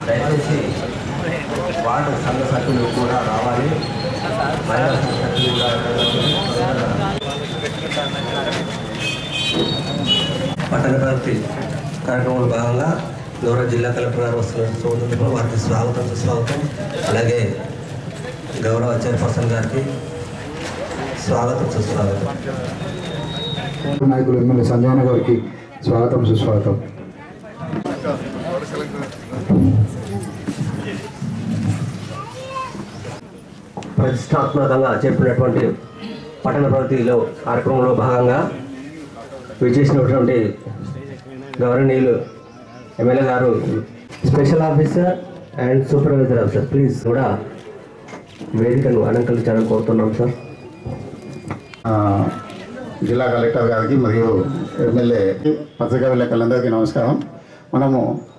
దయచేసి వార్డు సంఘ సభ్యులు కూడా రావాలి మహిళా సంఘ సభ్యులు కూడా పట్టణ ప్రగతి కార్యక్రమంలో భాగంగా గౌరవ జిల్లా కలెక్టర్ గారు వస్తున్న సోదరులకు వారికి స్వాగతం సుస్వాగతం అలాగే గౌరవ చైర్పర్సన్ గారికి స్వాగతం సుస్వాగతం నాయకులు ఎమ్మెల్యే సంజయన గారికి స్వాగతం సుస్వాగతం ప్రతిష్టాత్మకంగా చెప్పినటువంటి పట్టణ ప్రగతిలో కార్యక్రమంలో భాగంగా విచ్చేసినటువంటి గౌరవనీయులు ఎమ్మెల్యే గారు special officer and supervisor officer please కూడా వేదికను అలంకరించాలని కోరుతున్నాం సార్ ఆ, జిల్లా కలెక్టర్ గారికి మరియు ఎమ్మెల్యే పత్రికా విలేకరులందరికీ నమస్కారం మనము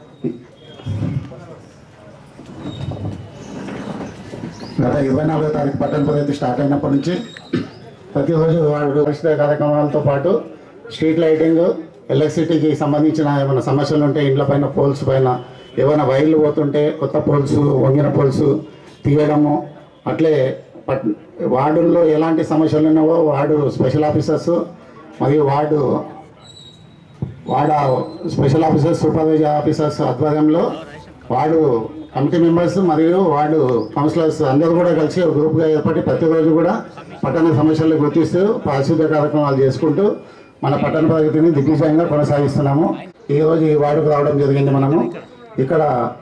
గత ఇరవై నాలుగో తారీఖు పట్టణ ప్రగతి స్టార్ట్ అయినప్పటి నుంచి ప్రతిరోజు వాడు పరిశుభ్ర కార్యక్రమాలతో పాటు స్ట్రీట్ లైటింగ్ ఎలక్ట్రిసిటీకి సంబంధించిన ఏమైనా సమస్యలు ఉంటే ఇండ్ల పైన పోల్స్ పైన ఏమైనా వైర్లు పోతుంటే కొత్త పోల్స్ వంగిన పోల్స్ తీయడము అట్లే పట్ వార్డుల్లో ఎలాంటి సమస్యలు ఉన్నావో వార్డు స్పెషల్ ఆఫీసర్స్ మరియు ward ward special officers supervisor officers ఆధ్వర్యంలో వార్డు కమిటీ మెంబర్స్ మరియు వార్డు కౌన్సిలర్స్ అందరూ కూడా కలిసి ఒక గ్రూప్గా ఏర్పడి ప్రతిరోజు కూడా పట్టణ సమస్యలు గుర్తిస్తూ పారిశుద్ధ్య కార్యక్రమాలు చేసుకుంటూ మన పట్టణ ప్రగతిని దిగ్విజయంగా కొనసాగిస్తున్నాము ఈ రోజు ఈ వార్డుకు రావడం జరిగింది మనము ఇక్కడ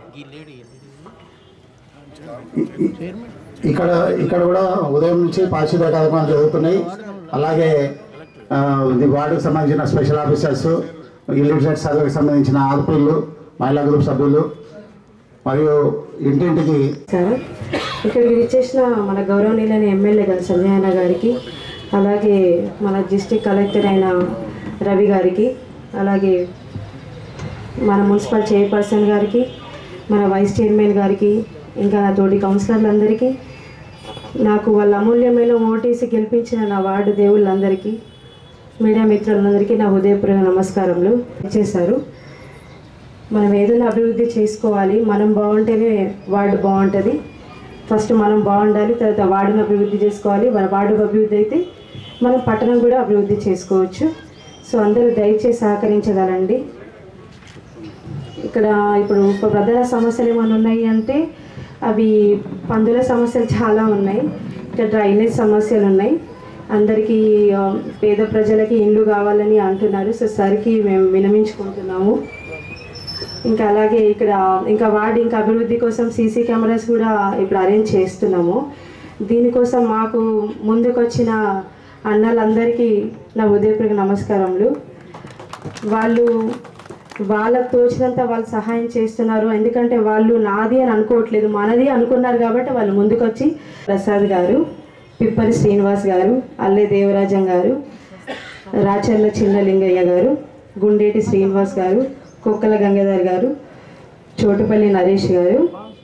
ఇ- ఇ- ఇక్కడ ఇక్కడ కూడా ఉదయం నుంచి పారిశుద్ధ్య కార్యక్రమాలు జరుగుతున్నాయి అలాగే ఆ, ఇది వార్డుకు సంబంధించిన స్పెషల్ ఆఫీసర్స్ ఇల్లిమిటెడ్ సర్వేకి సంబంధించిన ఆర్పీలు మహిళా గ్రూప్ సభ్యులు మరియు ఇంటింటికి సార్ ఇక్కడికి విచ్చేసిన మన గౌరవనీయులైన ఎమ్మెల్యే గారు సంజయ్ అన్న గారికి అలాగే మన డిస్టిక్ కలెక్టర్ అయిన రవి గారికి అలాగే మన మున్సిపల్ చైర్పర్సన్ గారికి మన వైస్ చైర్మన్ గారికి ఇంకా నా తోటి కౌన్సిలర్లందరికీ నాకు వాళ్ళ అమూల్యమైన ఓటేసి గెలిపించిన నా వార్డు దేవుళ్ళందరికీ మీడియా మిత్రులందరికీ నా హృదయపూర్వక నమస్కారములు చేశారు మనం ఏదైనా అభివృద్ధి చేసుకోవాలి మనం బాగుంటేనే వార్డు బాగుంటుంది ఫస్ట్ మనం బాగుండాలి తర్వాత వార్డును అభివృద్ధి చేసుకోవాలి మన వార్డు అభివృద్ధి అయితే మనం పట్టణం కూడా అభివృద్ధి చేసుకోవచ్చు సో అందరూ దయచేసి సహకరించగలండి ఇక్కడ ఇప్పుడు ప్రధాన సమస్యలు ఏమైనా ఉన్నాయి అంటే అవి పందుల సమస్యలు చాలా ఉన్నాయి ఇక్కడ డ్రైనేజ్ సమస్యలు ఉన్నాయి అందరికీ ఆ, పేద ప్రజలకి ఇండ్లు కావాలని అంటున్నారు సో సరికి మేము వినమించుకుంటున్నాము ఇంకా అలాగే ఇక్కడ ఇంకా వార్డ్ ఇంకా అభివృద్ధి కోసం సీసీ కెమెరాస్ కూడా ఇప్పుడు అరేంజ్ చేస్తున్నాము దీనికోసం మాకు ముందుకొచ్చిన అన్నలందరికీ నా హృదయపూర్వక నమస్కారములు వాళ్ళు వాళ్ళకు తోచినంత వాళ్ళు సహాయం చేస్తున్నారు ఎందుకంటే వాళ్ళు నాది అని అనుకోవట్లేదు మనది అనుకున్నారు కాబట్టి వాళ్ళు ముందుకొచ్చి ప్రసాద్ గారు పిప్పరి శ్రీనివాస్ గారు అల్లె దేవరాజం గారు రాచర్ల చిన్నలింగయ్య గారు గుండేటి శ్రీనివాస్ గారు కుక్కల గంగాధర్ గారు చోటుపల్లి నరేష్ గారు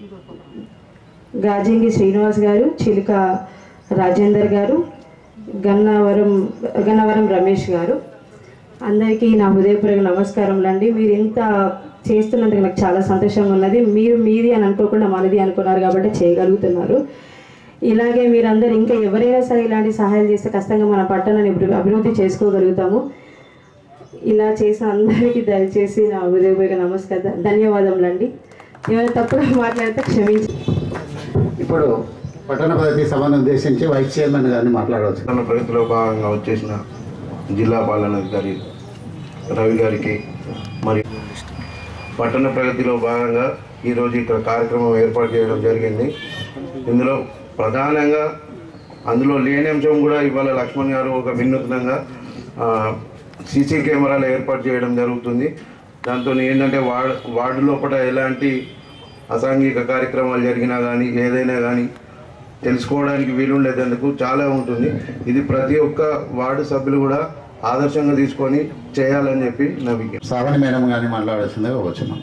గాజంగి శ్రీనివాస్ గారు చిలుక రాజేందర్ గారు గన్నవరం గన్నవరం రమేష్ గారు అందరికీ నా హృదయపూర్వక నమస్కారములు అండి మీరు ఇంత చేస్తున్నందుకు నాకు చాలా సంతోషంగా ఉన్నది మీరు మీది అని అనుకోకుండా మనది అనుకున్నారు కాబట్టి చేయగలుగుతున్నారు ఇలాగే మీరందరూ ఇంకా ఎవరైనా సరే ఇలాంటి సహాయం చేస్తే ఖచ్చితంగా మన పట్టణాన్ని అభివృ- అభివృద్ధి చేసుకోగలుగుతాము ఇలా చేసిన అందరికీ దయచేసి నా హృదయపూర్వక నమస్కారం ధన్యవాదములు అండి ఏమైనా తప్పుగా మాట్లాడితే క్షమించి ఇప్పుడు పట్టణ ప్రగతి సభను ఉద్దేశించి వైస్ చైర్మన్ గారిని మాట్లాడవచ్చు పట్టణ ప్రగతిలో భాగంగా వచ్చేసిన జిల్లా పాలనాధికారి రవి గారికి మరియు పట్టణ ప్రగతిలో భాగంగా ఈరోజు ఇక్కడ కార్యక్రమం ఏర్పాటు చేయడం జరిగింది ఇందులో ప్రధానంగా అందులో లేని అంశం కూడా ఇవాళ లక్ష్మణ్ గారు ఒక వినూత్నంగా సీసీ కెమెరాలు ఏర్పాటు చేయడం జరుగుతుంది దాంతో ఏంటంటే వార్డు వార్డు లోపల ఎలాంటి అసాంఘిక కార్యక్రమాలు జరిగినా కానీ ఏదైనా కానీ తెలుసుకోవడానికి వీలుండేందుకు చాలా ఉంటుంది ఇది ప్రతి ఒక్క వార్డు సభ్యులు కూడా ఆదర్శంగా తీసుకొని చేయాలని చెప్పి నా విజ్ఞప్తి శ్రావణి మేడం గారిని మాట్లాడాల్సిందిగా వచ్చున్నాం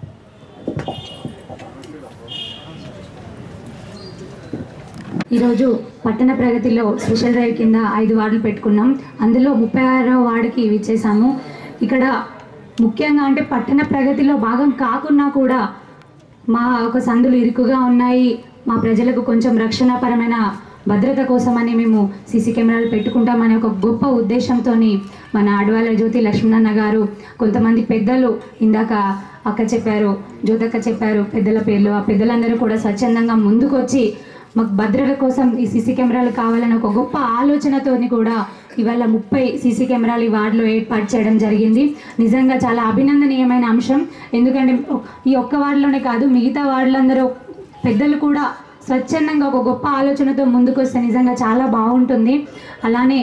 ఈరోజు పట్టణ ప్రగతిలో స్పెషల్ డ్రైవ్ కింద ఐదు వార్డులు పెట్టుకున్నాం అందులో ముప్పై ఆరో వార్డుకి విచ్చేసాము ఇక్కడ ముఖ్యంగా అంటే పట్టణ ప్రగతిలో భాగం కాకున్నా కూడా మా ఒక సందులు ఇరుకుగా ఉన్నాయి మా ప్రజలకు కొంచెం రక్షణపరమైన భద్రత కోసమని మేము సీసీ కెమెరాలు పెట్టుకుంటామనే ఒక గొప్ప ఉద్దేశంతో మన అడవాల జ్యోతి లక్ష్మణన్న గారు కొంతమంది పెద్దలు ఇందాక అక్క చెప్పారు జ్యోతక్క చెప్పారు పెద్దల పేర్లు ఆ పెద్దలందరూ కూడా స్వచ్ఛందంగా ముందుకొచ్చి మాకు భద్రత కోసం ఈ సీసీ కెమెరాలు కావాలని ఒక గొప్ప ఆలోచనతోని కూడా ఇవాళ ముప్పై సీసీ కెమెరాలు ఈ వార్డులో ఏర్పాటు చేయడం జరిగింది నిజంగా చాలా అభినందనీయమైన అంశం ఎందుకంటే ఈ ఒక్క వార్డులోనే కాదు మిగతా వార్డులందరూ పెద్దలు కూడా స్వచ్ఛందంగా ఒక గొప్ప ఆలోచనతో ముందుకొస్తే నిజంగా చాలా బాగుంటుంది అలానే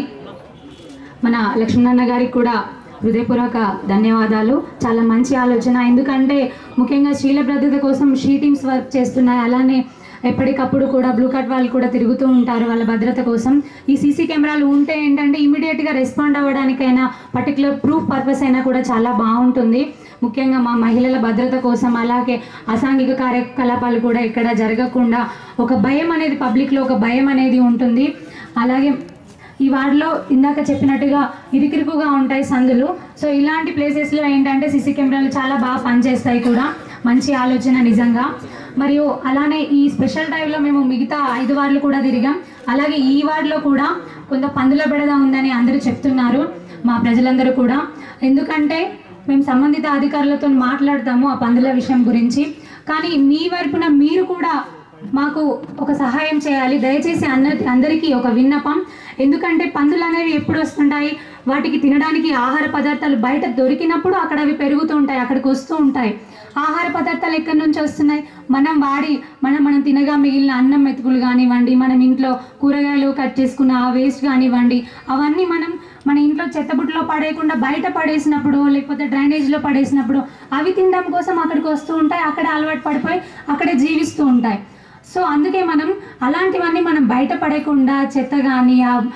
మన లక్ష్మణన్న గారికి కూడా హృదయపూర్వక ధన్యవాదాలు చాలా మంచి ఆలోచన ఎందుకంటే ముఖ్యంగా స్త్రీల భద్రత కోసం షీ టీమ్స్ వర్క్ చేస్తున్నాయి అలానే ఎప్పటికప్పుడు కూడా బ్లూ కట్ వాళ్ళు కూడా తిరుగుతూ ఉంటారు వాళ్ళ భద్రత కోసం ఈ సీసీ కెమెరాలు ఉంటే ఏంటంటే ఇమీడియట్గా రెస్పాండ్ అవ్వడానికైనా పర్టికులర్ ప్రూఫ్ పర్పస్ అయినా కూడా చాలా బాగుంటుంది ముఖ్యంగా మా మహిళల భద్రత కోసం అలాగే అసాంఘిక కార్యకలాపాలు కూడా ఇక్కడ జరగకుండా ఒక భయం అనేది పబ్లిక్లో ఒక భయం అనేది ఉంటుంది అలాగే ఈ వార్డులో ఇందాక చెప్పినట్టుగా ఇరుకిరుకుగా ఉంటాయి సందులు సో ఇలాంటి ప్లేసెస్లో ఏంటంటే సీసీ కెమెరాలు చాలా బాగా పనిచేస్తాయి కూడా మంచి ఆలోచన నిజంగా మరియు అలానే ఈ స్పెషల్ డ్రైవ్లో మేము మిగతా ఐదు వార్డులు కూడా తిరిగాం అలాగే ఈ వార్డులో కూడా కొంత పందుల బెడద ఉందని అందరూ చెప్తున్నారు మా ప్రజలందరూ కూడా ఎందుకంటే మేము సంబంధిత అధికారులతో మాట్లాడతాము ఆ పందుల విషయం గురించి కానీ మీ వైపున మీరు కూడా మాకు ఒక సహాయం చేయాలి దయచేసి అందరి అందరికీ ఒక విన్నపం ఎందుకంటే పందులు అనేవి ఎప్పుడు వస్తుంటాయి వాటికి తినడానికి ఆహార పదార్థాలు బయట దొరికినప్పుడు అక్కడ అవి పెరుగుతూ ఉంటాయి అక్కడికి వస్తూ ఉంటాయి ఆహార పదార్థాలు ఎక్కడి నుంచి వస్తున్నాయి మనం వాడి మనం మనం తినగా మిగిలిన అన్నం మెతుకులు కానివ్వండి మనం ఇంట్లో కూరగాయలు కట్ చేసుకున్న ఆ వేస్ట్ కానివ్వండి అవన్నీ మనం మన ఇంట్లో చెత్తబుట్టలో పడేయకుండా బయట పడేసినప్పుడు లేకపోతే డ్రైనేజ్లో పడేసినప్పుడు అవి తినడం కోసం అక్కడికి వస్తూ ఉంటాయి అక్కడ అలవాటు పడిపోయి అక్కడే జీవిస్తూ ఉంటాయి సో అందుకే మనం అలాంటివన్నీ మనం బయట పడేయకుండా చెత్త కానీ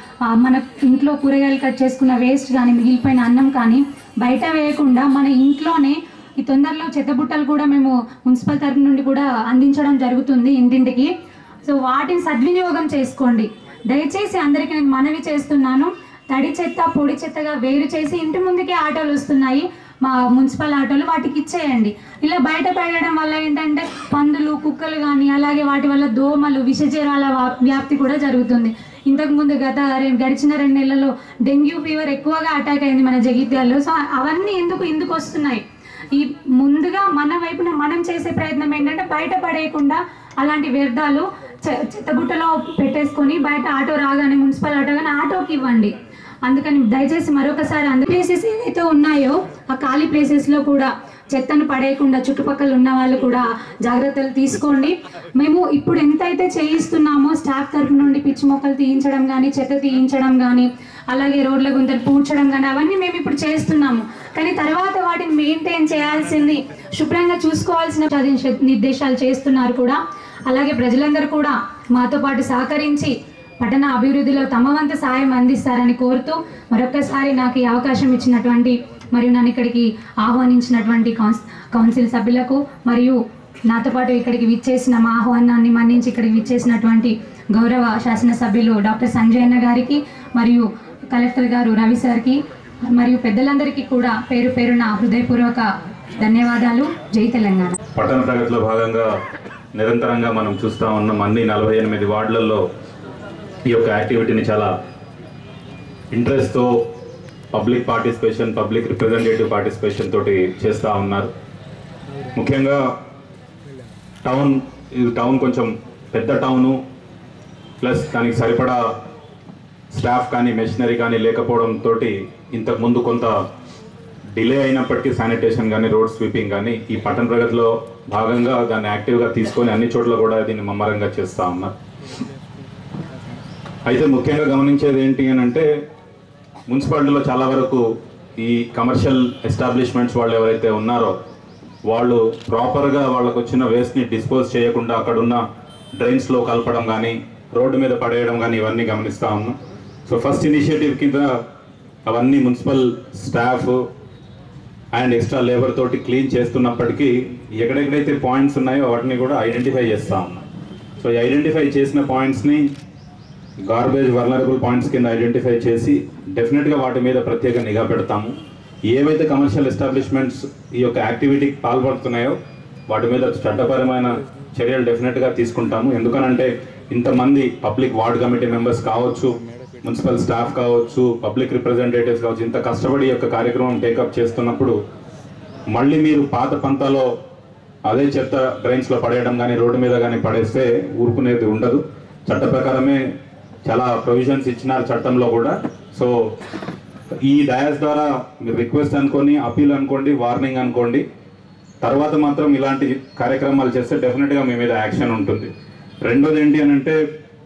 మన ఇంట్లో కూరగాయలు కట్ చేసుకున్న వేస్ట్ కానీ మిగిలిపోయిన అన్నం కానీ బయట వేయకుండా మన ఇంట్లోనే ఈ తొందరలో చెత్తబుట్టలు కూడా మేము మున్సిపల్ తరపు నుండి కూడా అందించడం జరుగుతుంది ఇంటింటికి సో వాటిని సద్వినియోగం చేసుకోండి దయచేసి అందరికీ నేను మనవి చేస్తున్నాను తడి చెత్త పొడి చెత్తగా వేరు చేసి ఇంటి ముందుకే ఆటోలు వస్తున్నాయి మా మున్సిపల్ ఆటోలు వాటికి ఇచ్చేయండి ఇలా బయట పెట్టడం వల్ల ఏంటంటే పందులు కుక్కలు కానీ అలాగే వాటి వల్ల దోమలు విషజ్వరాల వా- వ్యాప్తి కూడా జరుగుతుంది ఇంతకుముందు గత రె- గడిచిన రెండు నెలల్లో డెంగ్యూ ఫీవర్ ఎక్కువగా అటాక్ అయింది మన జగిత్యాల్లో సో అవన్నీ ఎందుకు ఎందుకు వస్తున్నాయి ఈ ముందుగా మన వైపున మనం చేసే ప్రయత్నం ఏంటంటే బయట పడేయకుండా అలాంటి వ్యర్థాలు చె- చెత్తబుట్టలో పెట్టేసుకొని బయట ఆటో రాగానే మున్సిపల్ ఆటో కానీ ఆటోకి ఇవ్వండి అందుకని దయచేసి మరొకసారి అందరి ప్లేసెస్ ఏవైతే ఉన్నాయో ఆ ఖాళీ ప్లేసెస్లో కూడా చెత్తను పడేయకుండా చుట్టుపక్కల ఉన్న వాళ్ళు కూడా జాగ్రత్తలు తీసుకోండి మేము ఇప్పుడు ఎంతైతే చేయిస్తున్నామో స్టాఫ్ తరపు నుండి పిచ్చి మొక్కలు తీయించడం కానీ చెత్త తీయించడం కానీ అలాగే రోడ్ల గుంతలు పూడ్చడం కానీ అవన్నీ మేము ఇప్పుడు చేస్తున్నాము కానీ తర్వాత వాటిని మెయింటైన్ చేయాల్సింది శుభ్రంగా చూసుకోవాల్సిన చదివి- నిర్దేశాలు చేస్తున్నారు కూడా అలాగే ప్రజలందరూ కూడా మాతో పాటు సహకరించి పట్టణ అభివృద్ధిలో తమ వంతు సాయం అందిస్తారని కోరుతూ మరొక్కసారి నాకు ఈ అవకాశం ఇచ్చినటువంటి మరియు నన్ను ఇక్కడికి ఆహ్వానించినటువంటి కౌన్స్ కౌన్సిల్ సభ్యులకు మరియు నాతో పాటు ఇక్కడికి విచ్చేసిన మా ఆహ్వానాన్ని మన్నించి ఇక్కడికి విచ్చేసినటువంటి గౌరవ శాసనసభ్యులు డాక్టర్ సంజయ్ అన్న గారికి మరియు కలెక్టర్ గారు రవి సార్కి మరియు పెద్దలందరికీ కూడా పేరు పేరున హృదయపూర్వక ధన్యవాదాలు జై తెలంగాణ పట్టణ ప్రగతిలో భాగంగా నిరంతరంగా మనం చూస్తూ ఉన్నాం అన్ని నలభై ఎనిమిది వార్డులలో ఈ యొక్క యాక్టివిటీని చాలా ఇంట్రెస్ట్తో public participation public representative participation తోటి చేస్తూ ఉన్నారు ముఖ్యంగా టౌన్ ఇది టౌన్ కొంచెం పెద్ద టౌను ప్లస్ దానికి సరిపడా స్టాఫ్ కానీ మెషినరీ కానీ లేకపోవడంతో ఇంతకుముందు కొంత డిలే అయినప్పటికీ శానిటేషన్ కానీ రోడ్ స్వీపింగ్ కానీ ఈ పట్టణ ప్రగతిలో భాగంగా దాన్ని యాక్టివ్గా తీసుకొని అన్ని చోట్ల కూడా దీన్ని ముమ్మరంగా చేస్తూ ఉన్నారు అయితే ముఖ్యంగా గమనించేది ఏంటి అని అంటే మున్సిపాలిటీలో చాలా వరకు ఈ కమర్షియల్ ఎస్టాబ్లిష్మెంట్స్ వాళ్ళు ఎవరైతే ఉన్నారో వాళ్ళు ప్రాపర్గా వాళ్ళకు వచ్చిన వేస్ట్ని డిస్పోజ్ చేయకుండా అక్కడ ఉన్న డ్రైన్స్లో కలపడం కానీ రోడ్డు మీద పడేయడం కానీ ఇవన్నీ గమనిస్తూ ఉన్నాం సో ఫస్ట్ ఇనిషియేటివ్ కింద అవన్నీ municipal staff and extra labour తోటి క్లీన్ చేస్తున్నప్పటికీ ఎక్కడెక్కడైతే పాయింట్స్ ఉన్నాయో వాటిని కూడా ఐడెంటిఫై చేస్తూ ఉన్నాం సో ఈ ఐడెంటిఫై చేసిన పాయింట్స్ని గార్బేజ్ వర్నరబుల్ పాయింట్స్ కింద ఐడెంటిఫై చేసి డెఫినెట్గా వాటి మీద ప్రత్యేక నిఘా పెడతాము ఏవైతే కమర్షియల్ ఎస్టాబ్లిష్మెంట్స్ ఈ యొక్క యాక్టివిటీకి పాల్పడుతున్నాయో వాటి మీద చట్టపరమైన చర్యలు డెఫినెట్గా తీసుకుంటాము ఎందుకనంటే ఇంతమంది పబ్లిక్ వార్డ్ కమిటీ మెంబర్స్ కావచ్చు మున్సిపల్ స్టాఫ్ కావచ్చు పబ్లిక్ రిప్రజెంటేటివ్స్ కావచ్చు ఇంత కష్టపడి ఈ యొక్క కార్యక్రమం టేకప్ చేస్తున్నప్పుడు మళ్ళీ మీరు పాత పంతాలో అదే చెత్త డ్రైన్స్లో పడేయడం కానీ రోడ్డు మీద కానీ పడేస్తే ఊరుకునేది ఉండదు చట్ట ప్రకారమే చాలా ప్రొవిజన్స్ ఇచ్చినారు చట్టంలో కూడా సో ఈ డయాస్ ద్వారా మీరు రిక్వెస్ట్ అనుకోండి అపీల్ అనుకోండి వార్నింగ్ అనుకోండి తర్వాత మాత్రం ఇలాంటి కార్యక్రమాలు చేస్తే డెఫినెట్గా మీ మీద యాక్షన్ ఉంటుంది రెండోది ఏంటి అని అంటే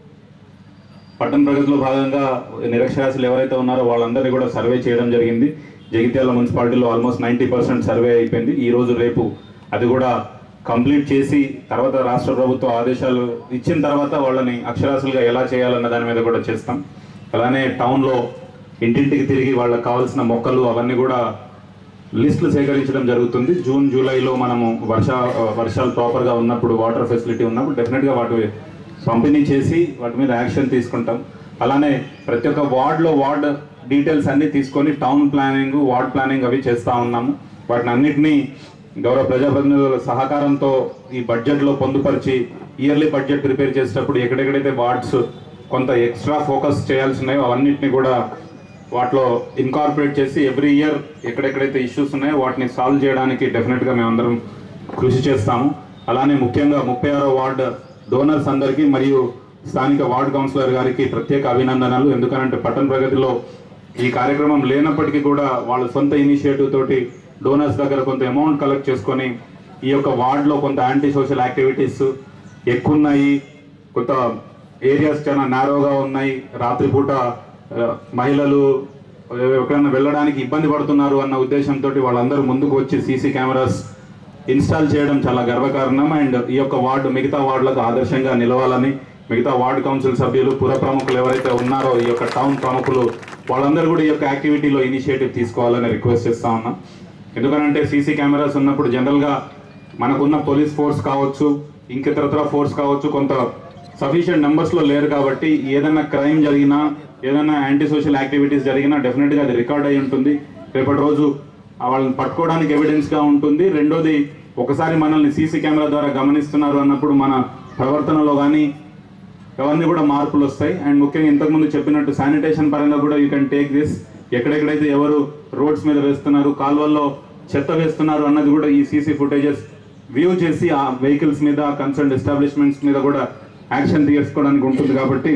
పట్టణ ప్రగతిలో భాగంగా నిరక్షరాస్యులు ఎవరైతే ఉన్నారో వాళ్ళందరినీ కూడా సర్వే చేయడం జరిగింది జగిత్యాల మున్సిపాలిటీలో ఆల్మోస్ట్ నైంటీ పర్సెంట్ సర్వే అయిపోయింది ఈ రోజు రేపు అది కూడా కంప్లీట్ చేసి తర్వాత రాష్ట్ర ప్రభుత్వ ఆదేశాలు ఇచ్చిన తర్వాత వాళ్ళని అక్షరాస్యులుగా ఎలా చేయాలన్న దాని మీద కూడా చేస్తాం అలానే టౌన్లో ఇంటింటికి తిరిగి వాళ్ళకి కావాల్సిన మొక్కలు అవన్నీ కూడా లిస్టులు సేకరించడం జరుగుతుంది జూన్ జూలైలో మనము వర్ష వర్షాలు ప్రాపర్గా ఉన్నప్పుడు వాటర్ ఫెసిలిటీ ఉన్నప్పుడు డెఫినెట్గా వాటి పంపిణీ చేసి వాటి మీద యాక్షన్ తీసుకుంటాం అలానే ప్రతి ఒక్క వార్డ్లో వార్డ్ డీటెయిల్స్ అన్నీ తీసుకొని టౌన్ ప్లానింగ్ వార్డ్ ప్లానింగ్ అవి చేస్తూ ఉన్నాము వాటిని అన్నిటినీ గౌరవ ప్రజాప్రతినిధుల సహకారంతో ఈ బడ్జెట్లో పొందుపరిచి ఇయర్లీ బడ్జెట్ ప్రిపేర్ చేసేటప్పుడు ఎక్కడెక్కడైతే వార్డ్స్ కొంత ఎక్స్ట్రా ఫోకస్ చేయాల్సి ఉన్నాయో అవన్నిటిని కూడా వాటిలో ఇన్కార్పొరేట్ చేసి ఎవ్రీ ఇయర్ ఎక్కడెక్కడైతే ఇష్యూస్ ఉన్నాయో వాటిని సాల్వ్ చేయడానికి డెఫినెట్గా మేమందరం కృషి చేస్తాము అలానే ముఖ్యంగా ముప్పై ఆరో వార్డు డోనర్స్ అందరికీ మరియు స్థానిక వార్డు కౌన్సిలర్ గారికి ప్రత్యేక అభినందనలు ఎందుకనంటే పట్టణ ప్రగతిలో ఈ కార్యక్రమం లేనప్పటికీ కూడా వాళ్ళ సొంత ఇనిషియేటివ్ తోటి డోనర్స్ దగ్గర కొంత అమౌంట్ కలెక్ట్ చేసుకొని ఈ యొక్క వార్డులో కొంత యాంటీ సోషల్ యాక్టివిటీస్ ఎక్కువ ఉన్నాయి కొంత ఏరియాస్ చాలా నారోగా ఉన్నాయి రాత్రిపూట ఆ, మహిళలు ఎక్కడైనా వెళ్ళడానికి ఇబ్బంది పడుతున్నారు అన్న ఉద్దేశంతో వాళ్ళందరూ ముందుకు వచ్చి సీసీ కెమెరాస్ ఇన్స్టాల్ చేయడం చాలా గర్వకారణం అండ్ ఈ యొక్క వార్డు మిగతా వార్డులకు ఆదర్శంగా నిలవాలని మిగతా వార్డు కౌన్సిల్ సభ్యులు పుర ప్రముఖులు ఎవరైతే ఉన్నారో ఈ యొక్క టౌన్ ప్రముఖులు వాళ్ళందరూ కూడా ఈ యొక్క యాక్టివిటీలో ఇనిషియేటివ్ తీసుకోవాలని రిక్వెస్ట్ చేస్తా ఉన్నాం ఎందుకనంటే సీసీ కెమెరాస్ ఉన్నప్పుడు జనరల్గా మనకున్న పోలీస్ ఫోర్స్ కావచ్చు ఇంకితరత్ర ఫోర్స్ కావచ్చు కొంత సఫిషియంట్ నెంబర్స్లో లేరు కాబట్టి ఏదైనా క్రైమ్ జరిగినా ఏదైనా యాంటీ సోషల్ యాక్టివిటీస్ జరిగినా డెఫినెట్గా అది రికార్డ్ అయి ఉంటుంది రేపటి రోజు ఆ వాళ్ళని పట్టుకోవడానికి ఎవిడెన్స్గా ఉంటుంది రెండోది ఒకసారి మనల్ని సీసీ కెమెరా ద్వారా గమనిస్తున్నారు అన్నప్పుడు మన ప్రవర్తనలో కానీ అవన్నీ కూడా మార్పులు వస్తాయి అండ్ ముఖ్యంగా ఇంతకుముందు చెప్పినట్టు శానిటేషన్ పరంగా కూడా యూ కెన్ టేక్ దిస్ ఎక్కడెక్కడైతే ఎవరు రోడ్స్ మీద వేస్తున్నారు కాలువల్లో చెత్త వేస్తున్నారు అన్నది కూడా ఈ సీసీ ఫుటేజెస్ వ్యూ చేసి ఆ వెహికల్స్ మీద కన్సర్న్ ఎస్టాబ్లిష్మెంట్స్ మీద కూడా యాక్షన్ తీసుకోవడానికి ఉంటుంది కాబట్టి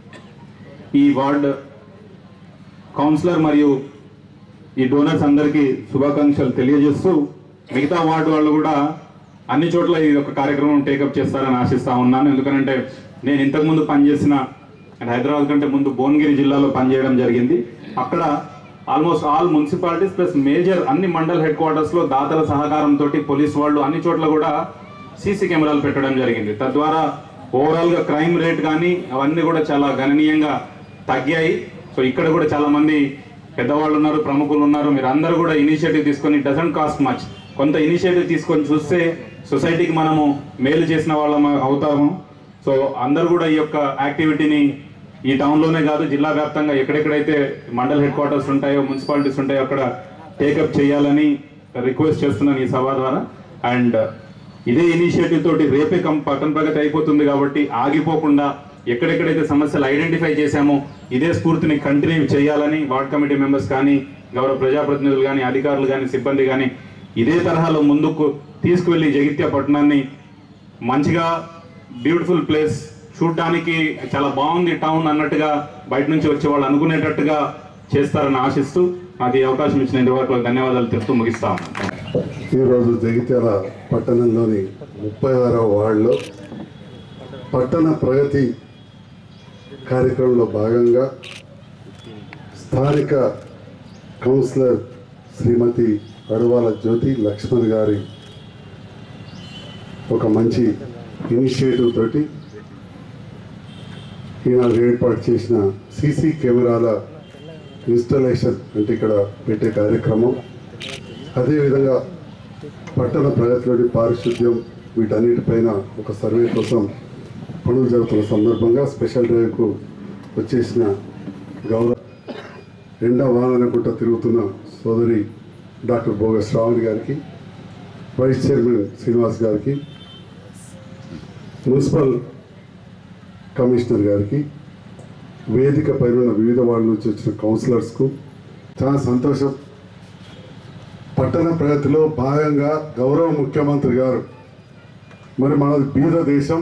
ఈ వార్డ్ కౌన్సిలర్ మరియు ఈ డోనర్స్ అందరికీ శుభాకాంక్షలు తెలియజేస్తూ మిగతా వార్డు వాళ్ళు కూడా అన్ని చోట్ల ఈ యొక్క కార్యక్రమం టేకప్ చేస్తారని ఆశిస్తా ఉన్నాను ఎందుకంటే నేను ఇంతకుముందు పనిచేసిన అండ్ హైదరాబాద్ కంటే ముందు భువనగిరి జిల్లాలో పనిచేయడం జరిగింది అక్కడ almost all municipalities plus major అన్ని మండల్ హెడ్ క్వార్టర్స్లో దాతల సహకారంతో పోలీస్ వాళ్ళు అన్ని చోట్ల కూడా సీసీ కెమెరాలు పెట్టడం జరిగింది తద్వారా ఓవరాల్గా క్రైమ్ రేట్ కానీ అవన్నీ కూడా చాలా గణనీయంగా తగ్గాయి సో ఇక్కడ కూడా చాలా మంది పెద్దవాళ్ళు ఉన్నారు ప్రముఖులు ఉన్నారు మీరు అందరూ కూడా ఇనిషియేటివ్ తీసుకొని డజంట్ కాస్ట్ మచ్ కొంత ఇనిషియేటివ్ తీసుకొని చూస్తే సొసైటీకి మనము మేలు చేసిన వాళ్ళం అవుతాము సో అందరూ కూడా ఈ యొక్క యాక్టివిటీని ఈ టౌన్లోనే కాదు జిల్లా వ్యాప్తంగా ఎక్కడెక్కడైతే మండల్ హెడ్ క్వార్టర్స్ ఉంటాయో మున్సిపాలిటీస్ ఉంటాయో అక్కడ టేకప్ చేయాలని రిక్వెస్ట్ చేస్తున్నాను ఈ సభ ద్వారా అండ్ ఇదే ఇనిషియేటివ్ తోటి రేపే కం పట్టణ ప్రగతి అయిపోతుంది కాబట్టి ఆగిపోకుండా ఎక్కడెక్కడైతే సమస్యలు ఐడెంటిఫై చేశామో ఇదే స్ఫూర్తిని కంటిన్యూ చేయాలని వార్డ్ కమిటీ మెంబర్స్ కానీ గౌరవ ప్రజాప్రతినిధులు కానీ అధికారులు కానీ సిబ్బంది కానీ ఇదే తరహాలో ముందుకు తీసుకువెళ్ళి జగిత్య పట్టణాన్ని మంచిగా బ్యూటిఫుల్ ప్లేస్ చూడడానికి చాలా బాగుంది టౌన్ అన్నట్టుగా బయట నుంచి వచ్చే వాళ్ళు అనుకునేటట్టుగా చేస్తారని ఆశిస్తూ నాకు ఈ అవకాశం ఇచ్చిన ఇంతవరకు ధన్యవాదాలు తెలుపుతూ ముగిస్తా ఉన్నాను ఈరోజు జగిత్యాల పట్టణంలోని ముప్పై ఆరవ వార్డులో పట్టణ ప్రగతి కార్యక్రమంలో భాగంగా స్థానిక కౌన్సిలర్ శ్రీమతి అడవాల జ్యోతి లక్ష్మణ్ గారి ఒక మంచి ఇనిషియేటివ్ తోటి ఈనాడు ఏర్పాటు చేసిన సీసీ కెమెరాల ఇన్స్టలేషన్ అంటే ఇక్కడ పెట్టే కార్యక్రమం అదేవిధంగా పట్టణ ప్రగతిలోని పారిశుద్ధ్యం వీటన్నిటిపైన ఒక సర్వే కోసం పనులు జరుగుతున్న సందర్భంగా స్పెషల్ డ్రైవ్కు వచ్చేసిన గౌరవ ఎండ వాననుకుంటా తిరుగుతున్న సోదరి డాక్టర్ భోగ శ్రావణి గారికి వైస్ చైర్మన్ శ్రీనివాస్ గారికి మున్సిపల్ కమిషనర్ గారికి వేదిక పైన ఉన్న వివిధ వార్డు నుంచి వచ్చిన కౌన్సిలర్స్కు చాలా సంతోషం పట్టణ ప్రగతిలో భాగంగా గౌరవ ముఖ్యమంత్రి గారు మరి మనది బీద దేశం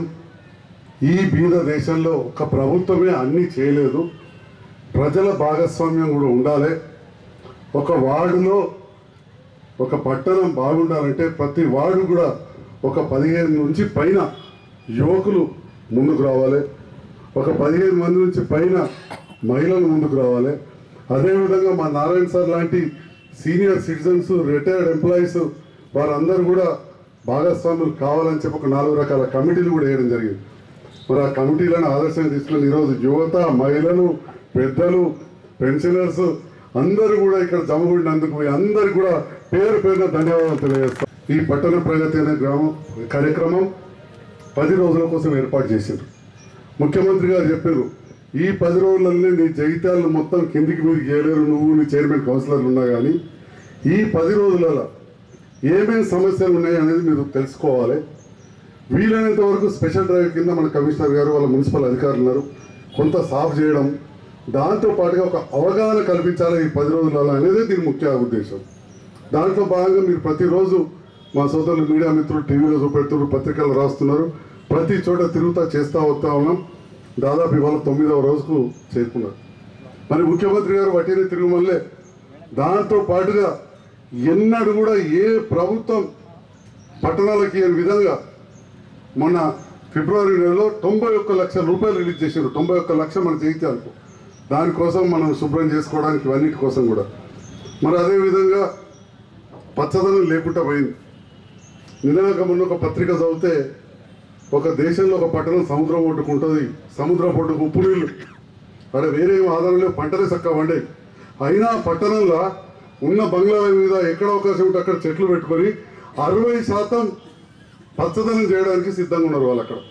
ఈ బీద దేశంలో ఒక ప్రభుత్వమే అన్నీ చేయలేదు ప్రజల భాగస్వామ్యం కూడా ఉండాలి ఒక వార్డులో ఒక పట్టణం బాగుండాలంటే ప్రతి వార్డు కూడా ఒక పదిహేను నుంచి పైన యువకులు ముందుకు రావాలి ఒక పదిహేను మంది నుంచి పైన మహిళలు ముందుకు రావాలి అదేవిధంగా మా నారాయణ సార్ లాంటి సీనియర్ సిటిజన్స్ రిటైర్డ్ ఎంప్లాయీస్ వారందరూ కూడా భాగస్వాములు కావాలని చెప్పి ఒక నాలుగు రకాల కమిటీలు కూడా వేయడం జరిగింది మరి ఆ కమిటీలను ఆదర్శంగా తీసుకుని ఈరోజు యువత మహిళలు పెద్దలు పెన్షనర్స్ అందరూ కూడా ఇక్కడ జమగూడినందుకు మీ అందరికి కూడా పేరు పేరున ధన్యవాదాలు తెలియజేస్తాం ఈ పట్టణ ప్రగతి అనే గ్రామం కార్యక్రమం పది రోజుల కోసం ఏర్పాటు చేశారు ముఖ్యమంత్రి గారు చెప్పారు ఈ పది రోజులన్నీ నీ జగిత్యాలను మొత్తం కిందికి మీదకి చేయలేరు నువ్వు నీ చైర్మన్ కౌన్సిలర్లు ఉన్నా కానీ ఈ పది రోజులలో ఏమేమి సమస్యలు ఉన్నాయి అనేది మీరు తెలుసుకోవాలి వీలైనంత వరకు స్పెషల్ డ్రైవ్ కింద మన కమిషనర్ గారు వాళ్ళ మున్సిపల్ అధికారులు ఉన్నారు కొంత సాఫ్ చేయడం దాంతో పాటుగా ఒక అవగాహన కల్పించాలి ఈ పది రోజులలో అనేది దీని ముఖ్య ఉద్దేశం దాంట్లో భాగంగా మీరు ప్రతిరోజు మా సోదరులు మీడియా మిత్రులు టీవీలో చూపెడుతున్నారు పత్రికలు రాస్తున్నారు ప్రతి చోట తిరుగుతా చేస్తూ వస్తూ ఉన్నాం దాదాపు ఇవాళ తొమ్మిదవ రోజుకు చేరుకున్నారు మరి ముఖ్యమంత్రి గారు వటీనే తిరుగుమల్లే దాంతో పాటుగా ఎన్నడూ కూడా ఏ ప్రభుత్వం పట్టణాలకి ఈ విధంగా మొన్న ఫిబ్రవరి నెలలో తొంభై ఒక్క లక్షల రూపాయలు రిలీజ్ చేశారు తొంభై ఒక్క లక్ష మన జగిత్యాలకు దానికోసం మనం శుభ్రం చేసుకోవడానికి ఇవన్నిటి కోసం కూడా మరి అదేవిధంగా పచ్చదనం లేకుండా పోయింది నినాక మొన్న ఒక పత్రిక చదివితే ఒక దేశంలో ఒక పట్టణం సముద్రం ఒడ్డుకుంటుంది సముద్రం ఒడ్డుకు ఉప్పు నీళ్ళు అక్కడ వేరే ఏం ఆధారం లేవు పంటలే చక్కగా వండాయి అయినా పట్టణంలో ఉన్న బంగ్లాల మీద ఎక్కడ అవకాశం ఉంటే అక్కడ చెట్లు పెట్టుకొని అరవై శాతం పచ్చదనం చేయడానికి సిద్ధంగా ఉన్నారు వాళ్ళు అక్కడ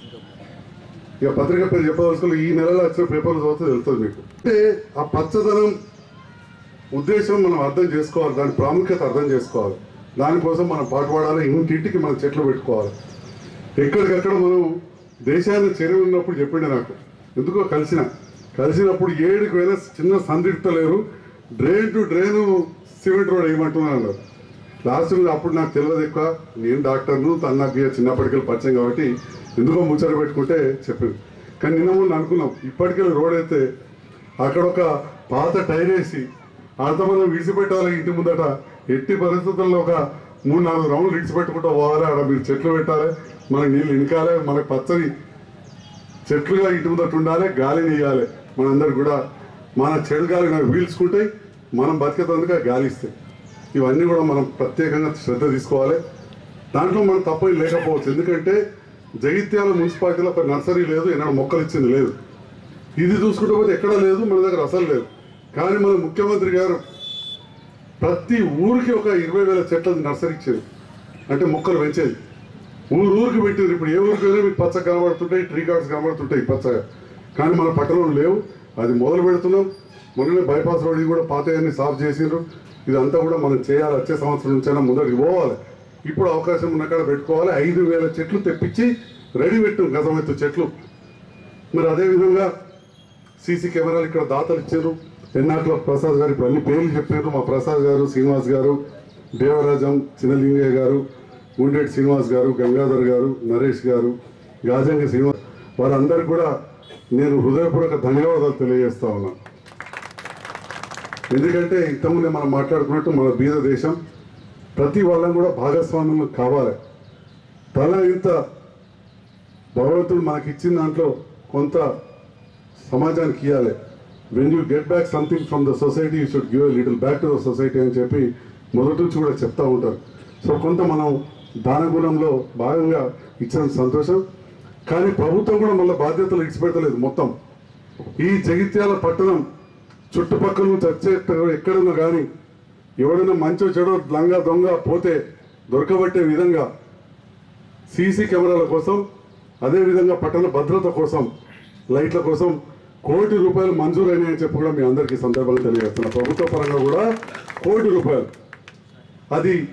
ఇక పత్రిక పేరు చెప్పదలుచుకోవాలి ఈ నెలలో వచ్చిన పేపర్లు చదివితే తెలుస్తుంది మీకు అంటే ఆ పచ్చదనం ఉద్దేశం మనం అర్థం చేసుకోవాలి దాని ప్రాముఖ్యత అర్థం చేసుకోవాలి దానికోసం మనం పాటుపడాలి ఇంటింటికి మనం చెట్లు పెట్టుకోవాలి ఎక్కడికక్కడ మనం దేశాన్ని చెరువు ఉన్నప్పుడు చెప్పిండే నాకు ఎందుకో కలిసిన కలిసినప్పుడు ఏడుకి పోయినా చిన్న సందిగ్ధలేరు drain to drain cement road వేయమంటున్నాను అన్నారు లాస్ట్ అప్పుడు నాకు తెలియదు ఎక్కువ నేను డాక్టర్ను తను నాకు ఇక చిన్నప్పటికెళ్ళి పరిచయం కాబట్టి ఎందుకో ముచ్చట పెట్టుకుంటే చెప్పింది కానీ నిన్న ముందు అనుకున్నాం ఇప్పటికెళ్ళి రోడ్ అయితే అక్కడ ఒక పాత టైర్ వేసి అంత మనం విడిచిపెట్టాలి ఇంటి ముందట ఎట్టి పరిస్థితుల్లో ఒక మూడు నాలుగు రౌండ్లు విడిచిపెట్టుకుంటూ పోవాలి ఆడ మీరు చెట్లు పెట్టాలి మనకి నీళ్ళు ఇనకాలి మనకి పచ్చని చెట్లుగా ఇంటి ముందట ఉండాలి గాలిని ఇవ్వాలి మనందరు కూడా మన చెడు గాలి నాకు పీల్చుకుంటాయి మనం బతికేందుకు గాలి ఇస్తాయి ఇవన్నీ కూడా మనం ప్రత్యేకంగా శ్రద్ధ తీసుకోవాలి దాంట్లో మనం తప్ప లేకపోవచ్చు ఎందుకంటే జగిత్యాల మున్సిపాలిటీలో ఒక నర్సరీ లేదు ఎన్నడూ మొక్కలు ఇచ్చింది లేదు ఇది చూసుకుంటే పోతే ఎక్కడా లేదు మన దగ్గర అసలు లేదు కానీ మన ముఖ్యమంత్రి గారు ప్రతి ఊరికి ఒక ఇరవై వేల చెట్ల నర్సరీ ఇచ్చేది అంటే మొక్కలు పెంచేది ఊరు ఊరికి పెట్టింది ఇప్పుడు ఏ ఊరికి వెళ్ళినా మీకు పచ్చ కనబడుతుంటాయి ట్రీ గార్డ్స్ కనబడుతుంటాయి పచ్చగా కానీ మన పట్టణంలో లేవు అది మొదలు పెడుతున్నాం మొన్ననే బైపాస్ రోడ్ కూడా పాతయన్ని సాఫ్ చేసిండ్రు ఇదంతా కూడా మనం చేయాలి వచ్చే సంవత్సరం నుంచైనా ముందరికి పోవాలి ఇప్పుడు అవకాశం ఉన్న కాడ పెట్టుకోవాలి ఐదు వేల చెట్లు తెప్పించి రెడీ పెట్టు గతమెత్తు చెట్లు మరి అదేవిధంగా సీసీ కెమెరాలు ఇక్కడ దాతలు ఇచ్చారు ఎన్నాకుల ప్రసాద్ గారు ఇప్పుడు అన్ని పేర్లు చెప్పారు మా ప్రసాద్ గారు శ్రీనివాస్ గారు దేవరాజం చిన్నలింగయ్య గారు గుండెటి శ్రీనివాస్ గారు గంగాధర్ గారు నరేష్ గారు గాజంగి శ్రీనివాస్ వారందరికీ కూడా నేను హృదయపూర్వక ధన్యవాదాలు తెలియజేస్తా ఉన్నాను ఎందుకంటే ఇంతకుముందే మనం మాట్లాడుకున్నట్టు మన బీద దేశం ప్రతి వాళ్ళం కూడా భాగస్వామ్యం కావాలి తల ఇంత భగవంతుడు మనకి ఇచ్చిన దాంట్లో కొంత సమాజానికి ఇవ్వాలి when you get back something from the society you should give a little back to the society అని చెప్పి మొదటి నుంచి కూడా చెప్తా ఉంటారు సో కొంత మనం దానగుణంలో భాగంగా ఇచ్చిన సంతోషం కానీ ప్రభుత్వం కూడా మళ్ళీ బాధ్యతలు ఇచ్చిపెట్టలేదు మొత్తం ఈ జగిత్యాల పట్టణం చుట్టుపక్కల నుంచి వచ్చే ఎక్కడున్నా కానీ ఎవడైనా మంచో చెడో లంగా దొంగ పోతే దొరకబట్టే విధంగా సీసీ కెమెరాల కోసం అదేవిధంగా పట్టణ భద్రత కోసం లైట్ల కోసం కోటి రూపాయలు మంజూరైనాయని చెప్పి కూడా మీ అందరికీ సందర్భంగా తెలియజేస్తున్నా ప్రభుత్వ పరంగా కూడా కోటి రూపాయలు అది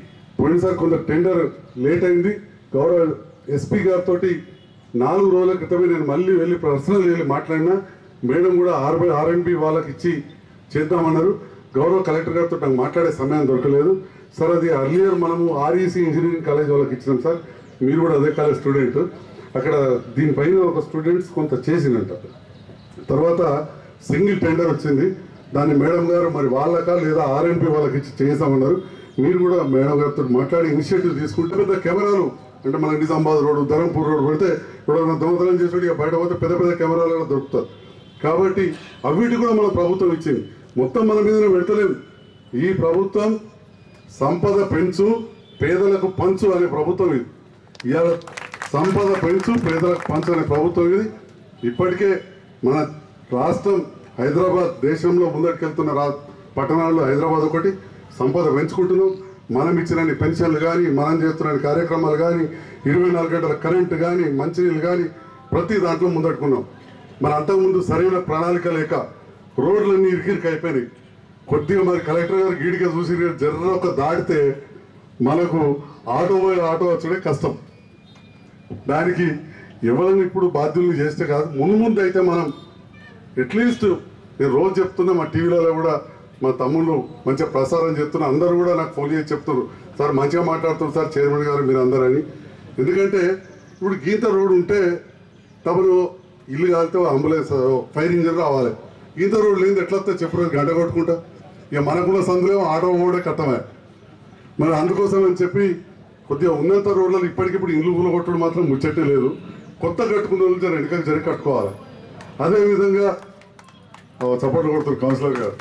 పోయినసారి కొంత టెండర్ లేట్ అయింది గౌరవ ఎస్పీ గారితో నాలుగు రోజుల క్రితమే నేను మళ్ళీ వెళ్ళి పర్సనల్ వెళ్ళి మాట్లాడినా మేడం కూడా ఆర్బై ఆర్ఎండ్బి వాళ్ళకి ఇచ్చి చేద్దామన్నారు గౌరవ కలెక్టర్ గారితో నాకు మాట్లాడే సమయం దొరకలేదు సార్ అది అర్లియర్ మనము ఆర్ఈసీ ఇంజనీరింగ్ కాలేజ్ వాళ్ళకి ఇచ్చినాం సార్ మీరు కూడా అదే కాలేజ్ స్టూడెంట్ అక్కడ దీనిపైన ఒక స్టూడెంట్స్ కొంత చేసినంట తర్వాత సింగిల్ టెండర్ వచ్చింది దాన్ని మేడం గారు మరి వాళ్ళకా లేదా ఆర్ఎంపీ వాళ్ళకి ఇచ్చి చేసామన్నారు మీరు కూడా మేడం గారితో మాట్లాడి ఇనిషియేటివ్ తీసుకుంటే పెద్ద కెమెరాలు అంటే మన నిజామాబాద్ రోడ్ ధరంపూర్ రోడ్ పెడితే ఇప్పుడు దొంగతనం చేసి ఇక బయట పోతే పెద్ద పెద్ద కెమెరాలు కూడా దొరుకుతారు కాబట్టి అవిటి కూడా మన ప్రభుత్వం ఇచ్చింది మొత్తం మన మీదనే పెడతలేదు ఈ ప్రభుత్వం సంపద పెంచు పేదలకు పంచు అనే ప్రభుత్వం ఇది ఇవాళ సంపద పెంచు పేదలకు పంచు అనే ప్రభుత్వం ఇది ఇప్పటికే మన రాష్ట్రం హైదరాబాద్ దేశంలో ముందటికెళ్తున్న రా పట్టణాల్లో హైదరాబాద్ ఒకటి సంపద పెంచుకుంటున్నాం మనం ఇచ్చిన పెన్షన్లు కానీ మనం చేస్తున్న కార్యక్రమాలు కానీ ఇరవై నాలుగు గంటల కరెంటు కానీ మంచినీళ్ళు కానీ ప్రతి దాంట్లో ముందట్టుకున్నాం మన అంతకుముందు సరైన ప్రణాళిక లేక రోడ్లన్నీ ఇరికిరికి అయిపోయినాయి కొద్దిగా మరి కలెక్టర్ గారు గీడిగా చూసి జర్ర ఒక దాటితే మనకు ఆటో పోయి ఆటో వచ్చడే కష్టం దానికి ఎవరిని ఇప్పుడు బాధ్యులను చేస్తే కాదు ముందు ముందు అయితే మనం అట్లీస్ట్ నేను రోజు చెప్తున్నా మా టీవీలలో కూడా మా తమ్ముళ్ళు మంచిగా ప్రసారం చేస్తున్నా అందరూ కూడా నాకు ఫోన్ చేసి చెప్తున్నారు సార్ మంచిగా మాట్లాడుతున్నారు సార్ చైర్మన్ గారు మీరు అందరని ఎందుకంటే ఇప్పుడు గీత రోడ్ ఉంటే తమను ఇల్లు కాలితే అంబులెన్స్ ఫైర్ ఇంజన్ రావాలి గీత రోడ్ లేని ఎట్లా వస్తే చెప్పలేదు గంట కొట్టుకుంటా ఇక మనకున్న సందులో ఆటో కూడా కట్టమే మరి అందుకోసం అని చెప్పి కొద్దిగా ఉన్నంత రోడ్లలో ఇప్పటికిప్పుడు ఇల్లు ఊళ్ళో కొట్టడం మాత్రం ముచ్చటే లేదు కొత్త కట్టుకున్న వాళ్ళు జర వెనకాల జరిగి కట్టుకోవాలి అదేవిధంగా చప్పట్లు కొడుతారు కౌన్సిలర్ గారు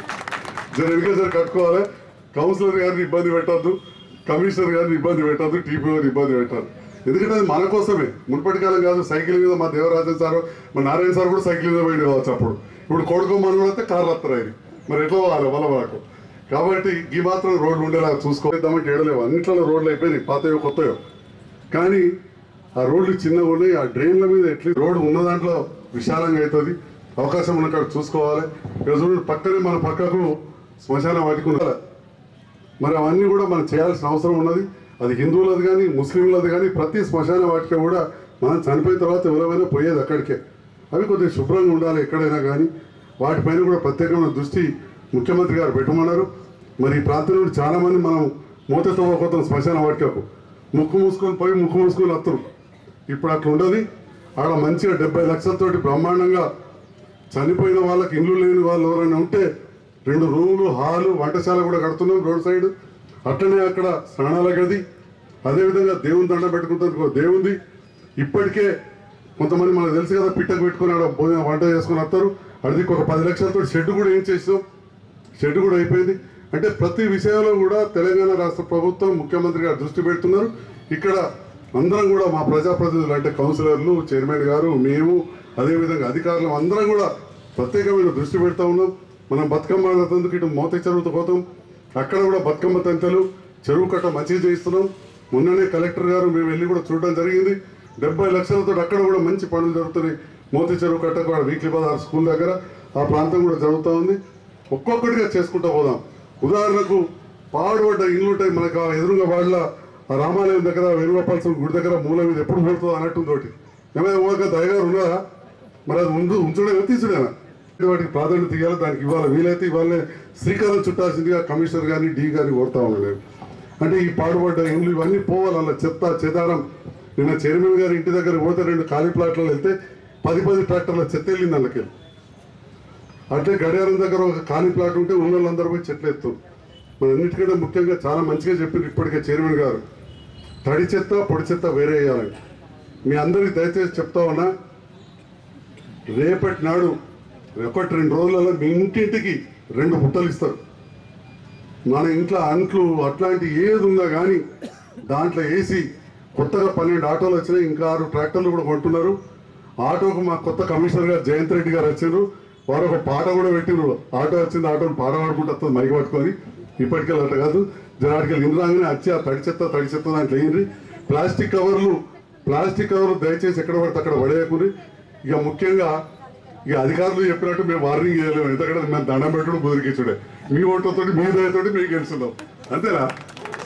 జర వెనకాల జర కట్టుకోవాలి కౌన్సిలర్ గారిని ఇబ్బంది పెట్టద్దు కమిషనర్ గారిని ఇబ్బంది పెట్టద్దు టీపీ గారిని ఇబ్బంది పెట్టద్దు ఎందుకంటే అది మన కోసమే మునుపటి కాలం కాదు సైకిల్ మీద మా దేవరాజన్ సార్ మా నారాయణ సార్ కూడా సైకిల్ మీద పోయింది కావచ్చు అప్పుడు ఇప్పుడు కొడుకు మనోడు అయితే కార్లు వస్తారు ఆయన మరి ఎట్లా పోవాలి వల్ల మనకు కాబట్టి ఈ మాత్రం రోడ్లు ఉండేలా చూసుకోద్దామంటే ఏడలేవు అన్నింటిలో రోడ్లు అయిపోయినాయి పాతయో కొత్తయో కానీ ఆ రోడ్లు చిన్నగా ఉన్నాయి ఆ డ్రైన్ల మీద ఎట్లా రోడ్డు ఉన్న దాంట్లో విశాలంగా అవుతుంది అవకాశం ఉన్న కాడ చూసుకోవాలి ఇక చూడండి పక్కనే మన పక్కకు శ్మశాన వాటికి ఉండాలి మరి అవన్నీ కూడా మనం చేయాల్సిన అవసరం ఉన్నది అది హిందువులది కానీ ముస్లింలది కానీ ప్రతి శ్మశాన వాటిక కూడా మనం చనిపోయిన తర్వాత ఎవరైనా పోయేది అక్కడికే అవి కొద్దిగా శుభ్రంగా ఉండాలి ఎక్కడైనా కానీ వాటిపైన కూడా ప్రత్యేకమైన దృష్టి ముఖ్యమంత్రి గారు పెట్టమన్నారు మరి ఈ ప్రాంతం నుండి చాలా మంది మనం మూతతో పోతాం శ్మశాన వాటికకు ముక్కు మూసుకొని పోయి ముక్కు మూసుకొని వస్తారు ఇప్పుడు అట్లా ఉండదు ఆడ మంచిగా డెబ్బై లక్షలతోటి బ్రహ్మాండంగా చనిపోయిన వాళ్ళకి ఇల్లు లేని వాళ్ళు ఎవరైనా ఉంటే రెండు రూములు హాలు వంటశాల కూడా కడుతున్నాం రోడ్ సైడ్ అట్లనే అక్కడ స్నానాల గది అదేవిధంగా దేవుని దండ పెట్టుకుంటారు దేవుంది ఇప్పటికే కొంతమంది మనకు తెలుసు కదా పిట్టకు పెట్టుకుని ఆడ భోజనం వంట చేసుకుని వస్తారు అది ఒక పది లక్షలతో షెడ్ కూడా ఏం చేసాం షెడ్ కూడా అయిపోయింది అంటే ప్రతి విషయంలో కూడా తెలంగాణ రాష్ట్ర ప్రభుత్వం ముఖ్యమంత్రి గారు దృష్టి పెడుతున్నారు ఇక్కడ అందరం కూడా మా ప్రజాప్రతినిధులు అంటే కౌన్సిలర్లు చైర్మన్ గారు మేము అదేవిధంగా అధికారులు అందరం కూడా ప్రత్యేకమైన దృష్టి పెడతా ఉన్నాం మనం బతుకమ్మ ఆడేందుకు ఇటు మోత చెరువుతో పోతాం అక్కడ కూడా బతుకమ్మ తంతెలు చెరువు కట్ట మంచిగా చేయిస్తున్నాం మొన్ననే కలెక్టర్ గారు మేము వెళ్ళి కూడా చూడడం జరిగింది డెబ్బై లక్షలతో అక్కడ కూడా మంచి పనులు జరుగుతున్నాయి మోతి చెరువు కట్ట కూడా వీక్లీ బజార్ స్కూల్ దగ్గర ఆ ప్రాంతం కూడా జరుగుతూ ఉంది ఒక్కొక్కటిగా చేసుకుంటూ పోదాం ఉదాహరణకు పాడుపడ్డ ఇల్లు ఉంటాయి మనకు ఆ ఎదురుగా వాళ్ళ ఆ రామాలయం దగ్గర వేణుగోపాలస్వామి గుడి దగ్గర మూల మీద ఎప్పుడు పోతుందో అన్నట్టు తోటి ఏమైనా ఒక దయగారు ఉన్నదా మరి అది ముందు ఉంచడమే తీసుడేనా వాటికి ప్రాధాన్యత ఇవ్వాలి దానికి ఇవాళ వీలైతే ఇవాళ శ్రీకారం చుట్టాల్సిందిగా కమిషనర్ గారిని డి గారిని కోరుతా ఉన్నాను నేను అంటే ఈ పాడుపడ్డ ఇండ్లు ఇవన్నీ పోవాలి అలా చెత్త చెదారం నిన్న చైర్మన్ గారి ఇంటి దగ్గర పోతే రెండు ఖాళీ ప్లాట్లలో వెళ్తే పది పది ట్రాక్టర్ల చెత్త వెళ్ళింది అందుకే అట్లే గడియారం దగ్గర ఒక ఖాళీ ప్లాట్ ఉంటే ఉన్న వాళ్ళందరూ పోయి చెట్లు ఎత్తారు మన అన్నిటికంటే ముఖ్యంగా చాలా మంచిగా చెప్పింది ఇప్పటికే చైర్మన్ గారు తడి చెత్త పొడి చెత్త వేరే వేయాలని మీ అందరికి దయచేసి చెప్తా ఉన్నా రేపటి నాడు ఒకటి రెండు రోజులలో మీ ఇంటింటికి రెండు బుట్టలు ఇస్తారు మన ఇంట్లో అంట్లు అట్లాంటి ఏది ఉందా కానీ దాంట్లో వేసి కొత్తగా పన్నెండు ఆటోలు వచ్చినాయి ఇంకా ఆరు ట్రాక్టర్లు కూడా కొంటున్నారు ఆటోకు మా కొత్త కమిషనర్ గారు జయంత్ రెడ్డి గారు వచ్చారు వారు ఒక పాట కూడా పెట్టిరు ఆటో వచ్చింది ఆటోని పాట పాడుకుంటూ వస్తుంది మైక్ పట్టుకొని ఇప్పటికే అట్లా కాదు జనాడికి ఇంద్రాగానే వచ్చి ఆ తడి చెత్త తడి చెత్త దాంట్లో వేయండి ప్లాస్టిక్ కవర్లు ప్లాస్టిక్ కవర్లు దయచేసి ఎక్కడ పడితే అక్కడ పడేయకూరి ఇక ముఖ్యంగా ఇక అధికారులు చెప్పినట్టు మేము వార్నింగ్ చేయలేము ఎందుకంటే మేము దండం పెట్టడం బుదిరికిచ్చుడే మీ ఓటుతో మీ దయతోటి మేము గెలుస్తున్నాం అంతేనా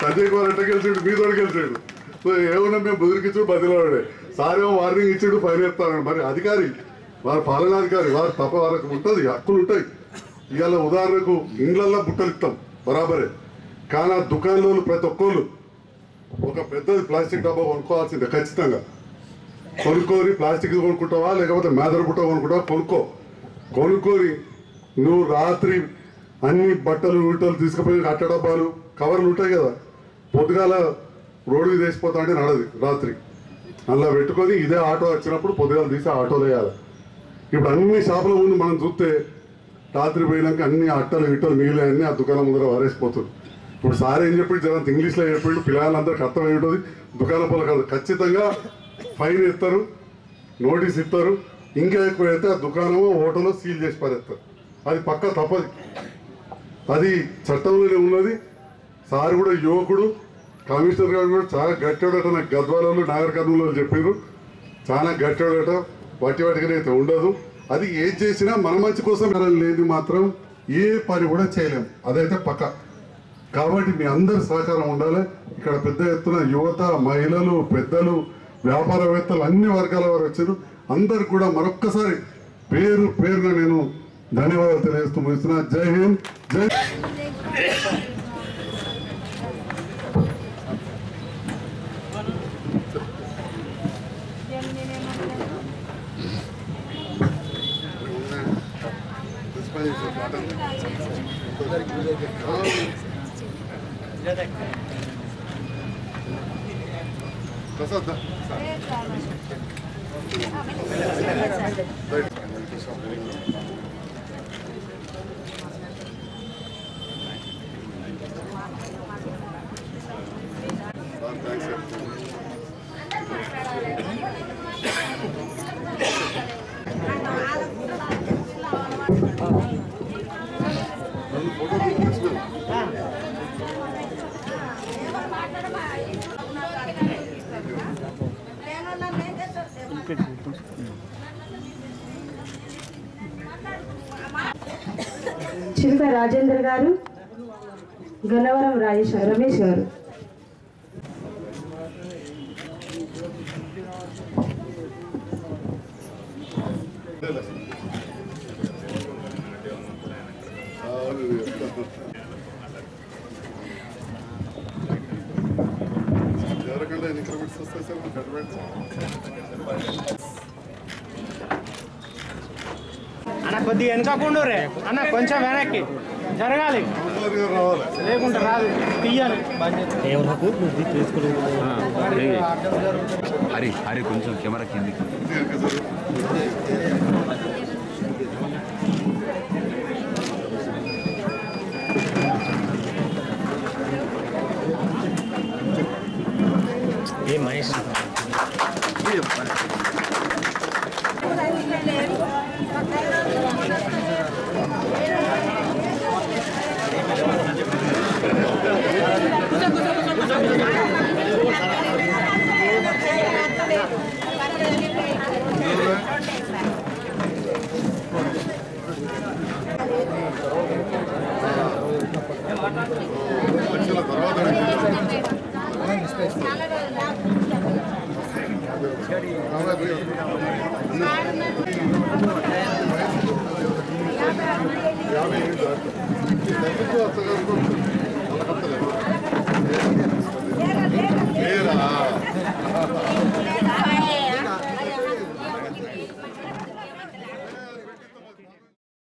సంజయ్ కుమార్ ఎట్ట గెలిచాడు మీ తోడు గెలిచాడు సో ఏమన్నా మేము బుదిరికిచ్చు బదిలాడే సారేమో వార్నింగ్ ఇచ్చాడు ఫైన్ ఎత్తాడు మరి అధికారి వారి పాలనాధికారి వారి తప్ప వారికి ఉంటుంది హక్కులు ఉంటాయి ఇవాళ ఉదాహరణకు ఇండ్లల్లో బుట్టలు ఇస్తాం బరాబరే కానీ ఆ దుకాణంలో ప్రతి ఒక్కళ్ళు ఒక పెద్దది ప్లాస్టిక్ డబ్బా కొనుక్కోవాల్సిందే ఖచ్చితంగా కొనుక్కొని ప్లాస్టిక్ కొనుక్కుంటావా లేకపోతే మేదర బుట్ట కొనుక్కుంటావా కొనుక్కో కొనుక్కొని నువ్వు రాత్రి అన్ని బట్టలు ఉల్టలు తీసుకుపోయి అట్ట డబ్బాలు కవర్లు ఉంటాయి కదా పొద్దుగాల రోడ్డు మీద వేసిపోతా అంటే నడది రాత్రి అలా పెట్టుకొని ఇదే ఆటో వచ్చినప్పుడు పొద్దుగాల తీసి ఆ ఆటోలో వేయాలి ఇప్పుడు అన్ని షాపుల ముందు మనం చూస్తే రాత్రి పోయినాక అన్ని అట్టలు ఇట్టలు మిగిలిన అన్ని ఆ దుకాణం ముందర వారేసిపోతుంది ఇప్పుడు సార్ ఏం చెప్పి జర ఇంగ్లీష్లో చెప్పిండు పిల్లలందరికీ అర్థమై ఉంటుంది దుకాణం పోల కాదు ఖచ్చితంగా ఫైన్ ఇస్తారు నోటీస్ ఇస్తారు ఇంకా ఎక్కువ అయితే ఆ దుకాణము హోటల్లో సీల్ చేసి పారేస్తారు అది పక్క తప్పది అది చట్టంలోనే ఉన్నది సార్ కూడా యువకుడు కమిషనర్ గారు కూడా చాలా గట్టాడట నాకు గద్వాలలో నాగర్ కర్నూలు చెప్పారు చాలా గట్టాడట వాటి వాటికనే అయితే ఉండదు అది ఏం చేసినా మన మంచి కోసం లేదు మాత్రం ఏ పని కూడా చేయలేం అదైతే పక్క కాబట్టి మీ అందరి సహకారం ఉండాలి ఇక్కడ పెద్ద ఎత్తున యువత మహిళలు పెద్దలు వ్యాపారవేత్తలు అన్ని వర్గాల వారు వచ్చారు అందరు కూడా మరొక్కసారి పేరు పేరున నేను ధన్యవాదాలు తెలియజేస్తూ ముగిస్తున్నా జై హింద్ జై ప్రసాద్ చిలుక రాజేందర్ గారు గన్నవరం రాజేష్ రమేష్ గారు ఎవరికంటే ఎన్ని కిలోమీటర్స్ వస్తాయి సార్ గవర్నమెంట్ అన్న కొద్దిగా వెనకకుండా రే అన్న కొంచెం వెనక్కి జరగాలి రావాలి లేకుంటే రాదు తీయాలి హరి హరి కొంచెం కెమెరా కిందికి ఏ మహేష్ లక్షల తర్వాత యాభై ఏళ్ళు దాటుతుంది. తగ్గితే అత్తగారు కూడా